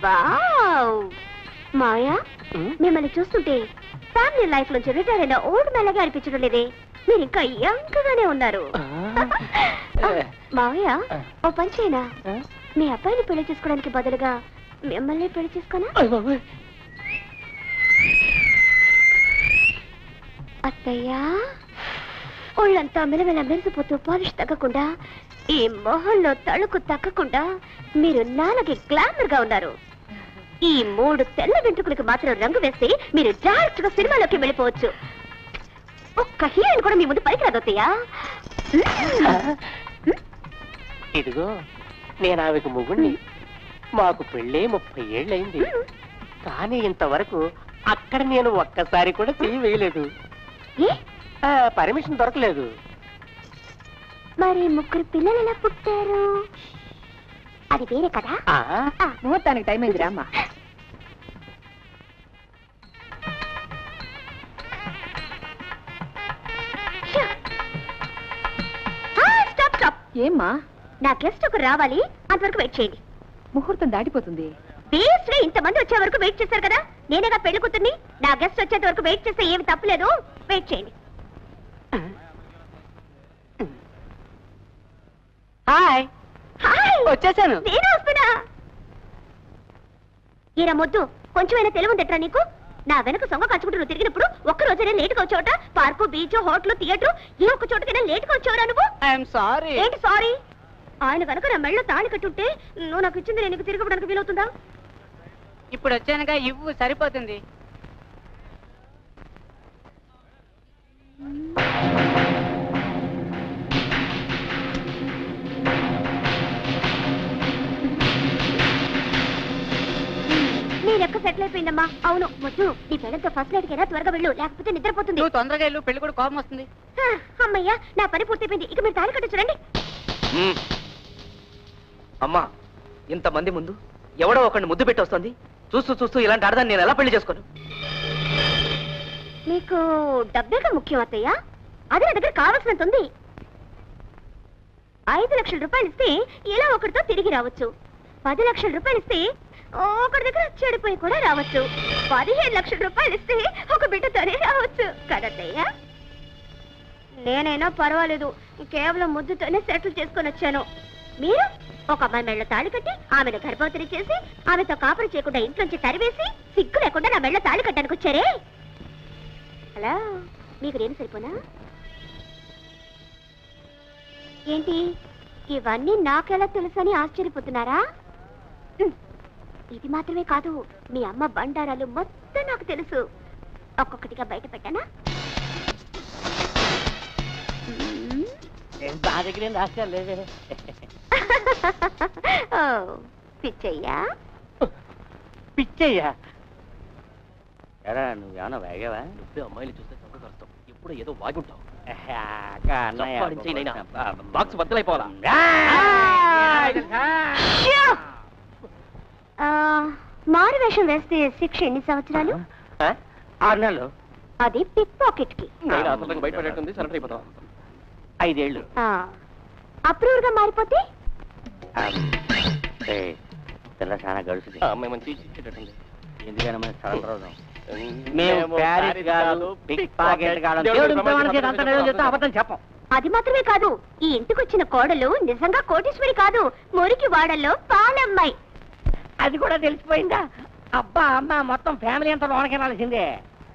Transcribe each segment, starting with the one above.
Wow మాయా ఉమ్. మిమ్మల్ని చూస్తుంటే ఫ్యామిలీ లైఫ్ నుంచి రిటైర్ అయిన ఓల్డ్ మెల్లగా అనిపించడం లేదే మీరు ఇంకా యంగ్ గానే ఉన్నారు ఆ. మావయ్య ఆ. ఓ పని చేయనా ఆ? మీ అబ్బాయిని పెళ్లి చేసుకోవడానికి బదులుగా మిమ్మల్ని పెళ్లి చేసుకోనా అయ్ బాబోయ్. అత్తయ్యా ఒళ్ళంతా మెలమెల మెరిసిపోతూ పాలిష్ తగ్గకుండా ఈ మొహంలో తళుకు తగ్గకుండా మీరు నాలుగు గ్లామర్ గా ఉన్నారు ఈ మూడు తెల్ల వెంట్రుకలకు మాత్రం రంగు వేసి మీరు డైరెక్ట్ గా సినిమాలోకి వెళ్ళిపోవచ్చు ఒక్క హీరోయిన్ కూడా మీ ముందు పైకి రాదు అత్తయ్యా ఇదిగో నేను ఆమెకు ముగుణ్ణి మాకు పెళ్ళే ముప్పై ఏళ్ళయింది కానీ ఇంతవరకు అక్కడ నేను ఒక్కసారి కూడా చెయ్యి వేయలేదు ఏ ఆ, పర్మిషన్ దొరకలేదు మరి ముగ్గురు పిల్లలు ఎలా పుట్టారు అది వేరే కదా ఆ, ఆ, ముహూర్తానికి టైం అయింది రామ్మా షూ. ఆ, స్టాప్ స్టాప్ ఏమ్మా నా గెస్ట్ ఒక రావాలి అంతవరకు వెయిట్ చేయండి ముహూర్తం దాటిపోతుంది బేస్ లో ఇంతమంది వచ్చే వరకు వెయిట్ చేశారు కదా నేనేగా పెళ్లి కూతుర్ని నా గెస్ట్ వచ్చేంత వరకు వెయిట్ చేస్తే ఏమి తప్పలేదు వెయిట్ చేయండి హాయ్ హాయ్ వచ్చేసాను నేను వస్తున్నా ఈరా మొద్దు కొంచెమైనా తెలివి ఉందట్రా నీకు నా వెనక సొంగ కచ్చుకుంటూ నువ్వు తిరిగినప్పుడు ఒక్క రోజైనా లేటుగా వచ్చావట పార్కు బీచ్ హోటల్ థియేటర్ ఏ ఒక్క చోటకైనా లేటుగా వచ్చావురా నువ్వు ఐఎమ్ సారీ ఏంటి సారీ ఆయన కనుక నా మెళ్ళ తాళి కట్టుంటే నువ్వు నాకు ఇచ్చింది నేను నీకు తిరగడానికి వీలవుతుందా ఇప్పుడు వచ్చానుగా ఇవ్వు సరిపోతుంది నీ లెక్క సెటిల్ అయిపోయిందమ్మా అవును ముద్దు నీ పెళ్ళంతో ఫస్ట్ నైట్ కైనా త్వరగా వెళ్ళు లేకపోతే నిద్రపోతుంది నువ్వు తొందరగా వెళ్ళు పెళ్లి కూడా కోపం వస్తుంది హా, అమ్మయ్యా నా పని పూర్తయిపోయింది ఇక మీరు తాళి కట్టు చూడండి మ్మ్. అమ్మా ఇంతమంది ముందు ఎవడో ఒకరిని ముద్దు పెట్టి వస్తుంది చూస్తూ చూస్తూ ఇలాంటి ఆడదాన్ని నేను ఎలా పెళ్లి చేసుకోను నీకు డబ్బేగా ముఖ్యం అత్తయ్య అది నా దగ్గర కావాల్సినంత ఉంది ఐదు లక్షల రూపాయలు ఇస్తే ఇలా ఒకరితో తిరిగి రావచ్చు పది లక్షల రూపాయలు ఇస్తే ఒకరి దగ్గర చెడిపోయి కూడా రావచ్చు పదిహేడు లక్షల రూపాయలు ఇస్తే ఒక బిడ్డతోనే రావచ్చు కదత్తయ్య నేనైనా పర్వాలేదు కేవలం ముద్దుతోనే సెటిల్ చేసుకొని వచ్చాను మీరు ఒక అమ్మాయి మెళ్ళ తాళి కట్టి ఆమెను గర్భవతిని చేసి ఆమెతో కాపురం చేయకుండా ఇంట్లోంచి తరివేసి సిగ్గు లేకుండా నా మెళ్ళ తాళి కట్టడానికి వచ్చారే హలో మీకు నేను సరిపోనా ఏంటి ఇవన్నీ నాకెలా తెలుసని ఆశ్చర్యపోతున్నారా హ్మ్. ఇది మాత్రమే కాదు మీ అమ్మ బండారాలు మొత్తం నాకు తెలుసు ఒక్కొక్కటిగా బయట పెట్టానా మ్మ్. నా దగ్గర ఏం రాష్ట్రాలు లేవే ఓ, పిచ్చయ్యా పిచ్చయ్యా ఎరా నువ్వు ఏమన్నా వేగవా నువ్వే అమ్మాయిలు చూస్తే చంపగలుగుతావు ఎప్పుడు ఏదో వాగుంటావు బాక్స్ బద్దలైపోవాలా ఆ, మారు వేషం వేస్తే శిక్ష ఎన్ని సంవత్సరాలు ఆరు నెలలు అది పిక్ పాకెట్ కి నేను అసలు బయటపడేట్టుంది సరెండర్ అయిపోతాం ఐదేళ్ళు అప్రూవర్ గా మారిపోతే పిల్ల చాలా గడుస్తుంది అమ్మాయి మంచి ఇచ్చేటట్టుంది ఎందుకైనా మన సరెండర్ అవుదాం మేము ప్యారిస్ కాదు పిక్ పాకెట్ కాదు దేవుడికి ప్రమాణం చేసి అంత నిజం చెప్తే అబద్ధం చెప్పం అది మాత్రమే కాదు ఈ ఇంటికి వచ్చిన కోడలు నిజంగా కోటీశ్వరి కాదు మురికి వాడల్లో పాలమ్మాయి అది కూడా తెలిసిపోయిందా అబ్బా అమ్మ మొత్తం ఫ్యామిలీ అంతా లోనకి రాల్సిందే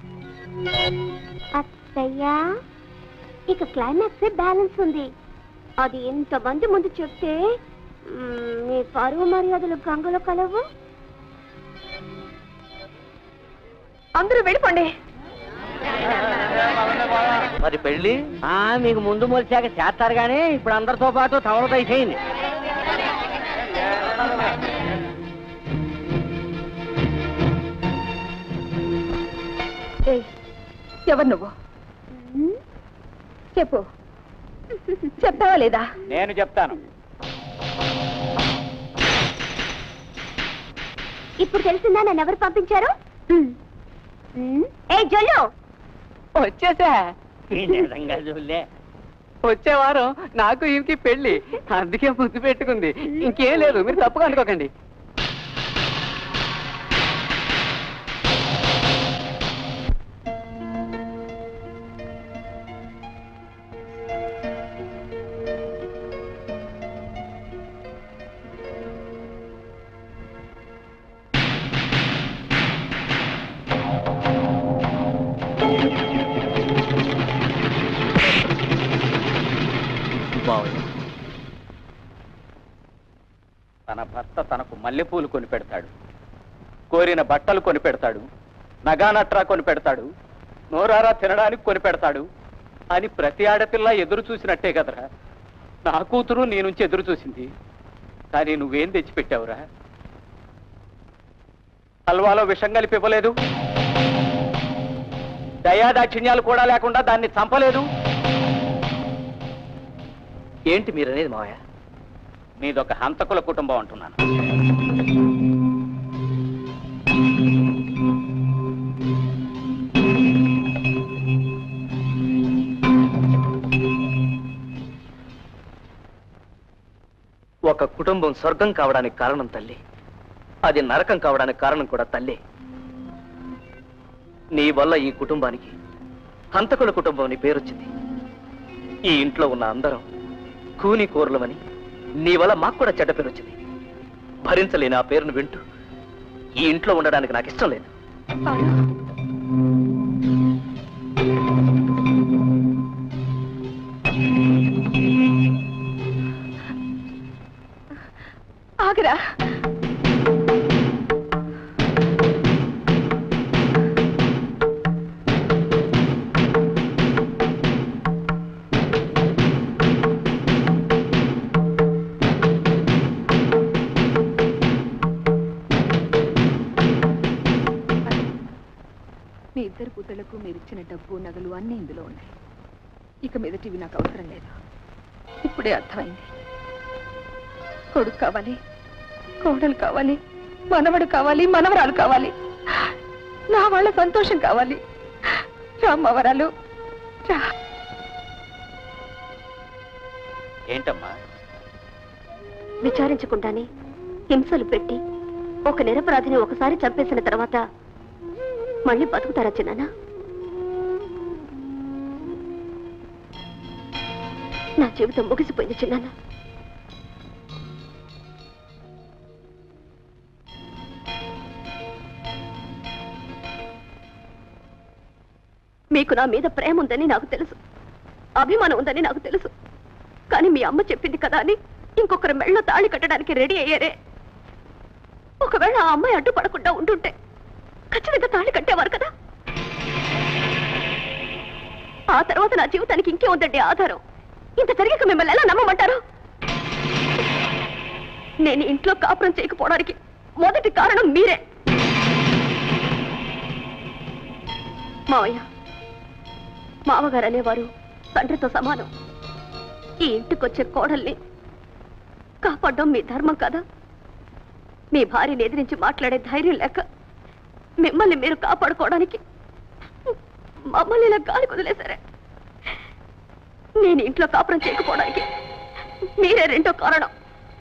అత్తయ్యా ఇక క్లైమాక్స్ బ్యాలెన్స్ ఉంది అది ఇంతమంది ముందు చెప్తే మ్మ్, మీ పరువు మర్యాదలు గంగలో కలవు అందరూ వెళ్ళిపోండి మరి పెళ్లి ఆ మీకు ముందు మొలిచాక చేస్తారు కానీ ఇప్పుడు అందరితో పాటు తమలతో చేయండి ఏయ్, ఎవరు నువ్వు మ్మ్, చెప్పు చెప్తావా లేదా నేను చెప్తాను ఇప్పుడు తెలిసిందా నన్ను ఎవరు పంపించారు మ్మ్. మ్మ్, ఏ జొల్లు వచ్చేసా ఈ నిజంగా చూలే వచ్చే వారం నాకు ఈయనకి పెళ్లి అందుకే ముద్దు పెట్టుకుంది ఇంకేం లేదు మీరు తప్పుగా అనుకోకండి మల్లెపూలు కొని పెడతాడు కోరిన బట్టలు కొని పెడతాడు నగానట్రా కొని పెడతాడు నోరారా తినడానికి కొని పెడతాడు అని ప్రతి ఆడపిల్ల ఎదురు చూసినట్టే కదరా నా కూతురు నీ నుంచి ఎదురు చూసింది కానీ నువ్వేం తెచ్చిపెట్టావురా హల్వాలో విషం కలిపి ఇవ్వలేదు దయాదాక్షిణ్యాలు కూడా లేకుండా దాన్ని చంపలేదు ఏంటి మీరనేది మావయ్య నీదొక హంతకుల కుటుంబం అంటున్నాను ఒక కుటుంబం స్వర్గం కావడానికి కారణం తల్లి అది నరకం కావడానికి కారణం కూడా తల్లి నీ వల్ల ఈ కుటుంబానికి హంతకుల కుటుంబం అని పేరొచ్చింది ఈ ఇంట్లో ఉన్న అందరం కూని కూరలమని నీ వల్ల మాకు కూడా చెడ్డ పేరు వచ్చింది భరించలేని ఆ పేరును వింటూ ఈ ఇంట్లో ఉండడానికి నాకు ఇష్టం లేదు ఆగరా మీ ఇద్దరు కూతుళ్లకు మీరు ఇచ్చిన డబ్బు నగలు అన్నీ ఇందులో ఉన్నాయి ఇక మీదటివి నాకు అవసరం లేదు ఇప్పుడే అర్థమైంది కొడుకు కావాలి కోడలు కావాలి మనవడు కావాలి మనవరాలు కావాలి నా వాళ్ళ సంతోషం కావాలి రామవరాలు రా ఏంటమ్మా విచారించకుండానే హింసలు పెట్టి ఒక నిరపరాధిని ఒకసారి చంపేసిన తర్వాత మళ్ళీ బతుకుతారా చిన్నానా నా జీవితం ముగిసిపోయింది చిన్నానా మీకు నా మీద ప్రేమ ఉందని నాకు తెలుసు అభిమానం ఉందని నాకు తెలుసు కానీ మీ అమ్మ చెప్పింది కదా అని ఇంకొకరి మెళ్ళ తాళి కట్టడానికి రెడీ అయ్యారే ఒకవేళ ఆ అమ్మాయి అడ్డుపడకుండా ఉంటుంటే ఖచ్చితంగా తాళి కట్టేవారు కదా ఆ తర్వాత నా జీవితానికి ఇంకే ఉందండి ఆధారం ఇంత జరిగాక మిమ్మల్ని ఎలా నమ్మమంటారు నేను ఇంట్లో కాపురం చేయకపోవడానికి మొదటి కారణం మీరే మావయ్య మామగారు అనేవారు తండ్రితో సమానం ఈ ఇంటికొచ్చే కోడల్ని కాపాడడం మీ ధర్మం కదా మీ భార్యని ఎదిరించి మాట్లాడే ధైర్యం లేక మిమ్మల్ని మీరు కాపాడుకోవడానికి మమ్మల్ని ఇలా గాలి కుదిలేశారే నేను ఇంట్లో కాపురం చేయకపోవడానికి మీరే రెండో కారణం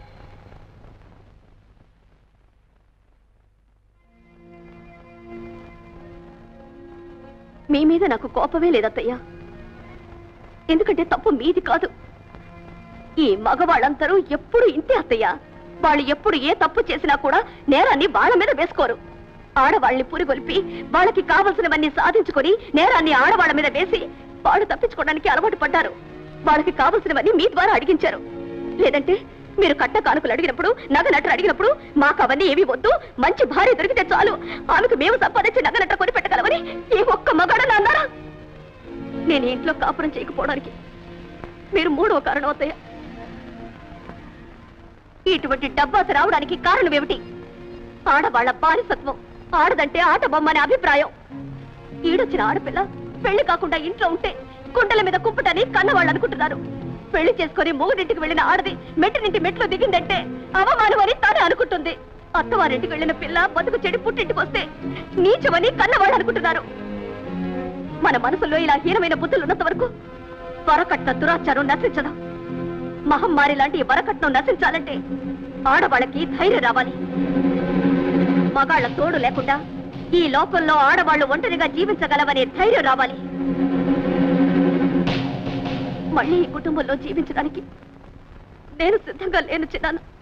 మీ మీద నాకు కోపమే లేదత్తయ్యా ఎందుకంటే తప్పు మీది కాదు ఈ మగవాళ్ళందరూ ఎప్పుడు ఇంతే అత్తయ్య వాళ్ళు ఎప్పుడు ఏ తప్పు చేసినా కూడా నేరాన్ని వాళ్ళ మీద వేసుకోరు ఆడవాళ్ళని పురిగొల్పి వాళ్ళకి కావలసినవన్నీ సాధించుకొని నేరాన్ని ఆడవాళ్ళ మీద వేసి వాళ్ళు తప్పించుకోవడానికి అలవాటు పడ్డారు వాళ్ళకి కావలసినవన్నీ మీ ద్వారా అడిగించారు లేదంటే మీరు కట్ట కానుకలు అడిగినప్పుడు నగ నట్ర అడిగినప్పుడు మాకు అవన్నీ ఏవి వద్దు మంచి భార్య దొరికితే చాలు ఆమెకు మేము సంపాదించి నగ నట్ర కొని పెట్టగలమని ఏ ఒక్క మగాడని అన్నారా నేను ఈ ఇంట్లో కాపురం చేయకపోవడానికి మీరు మూడవ కారణం అవుతాయా ఇటువంటి డబ్బాసు రావడానికి కారణం ఏమిటి ఆడవాళ్ల బానిసత్వం ఆడదంటే ఆట బొమ్మ అనే అభిప్రాయం ఈడొచ్చిన ఆడపిల్ల పెళ్లి కాకుండా ఇంట్లో ఉంటే గుండెల మీద కుప్పటని కన్నవాళ్ళు అనుకుంటున్నారు పెళ్లి చేసుకుని మూడింటికి వెళ్ళిన ఆడది మెట్టినింటి మెట్లు దిగిందంటే అవమానం అని తానే అనుకుంటుంది అత్తవారింటికి వెళ్ళిన పిల్ల బతుకు చెడి పుట్టింటికి వస్తే నీచమని కన్నవాళ్ళు అనుకుంటున్నారు మన మనసులో ఇలా హీనమైన బుద్ధులు ఉన్నంత వరకు వరకట్న దురాచారం నశించదా మహమ్మారి లాంటి ఈ వరకట్నం నశించాలంటే ఆడవాళ్ళకి ధైర్యం రావాలి మగాళ్ళ తోడు లేకుండా ఈ లోకంలో ఆడవాళ్ళు ఒంటరిగా జీవించగలవనే ధైర్యం రావాలి మళ్ళీ ఈ కుటుంబంలో జీవించడానికి నేను సిద్ధంగా లేను చిన్నాను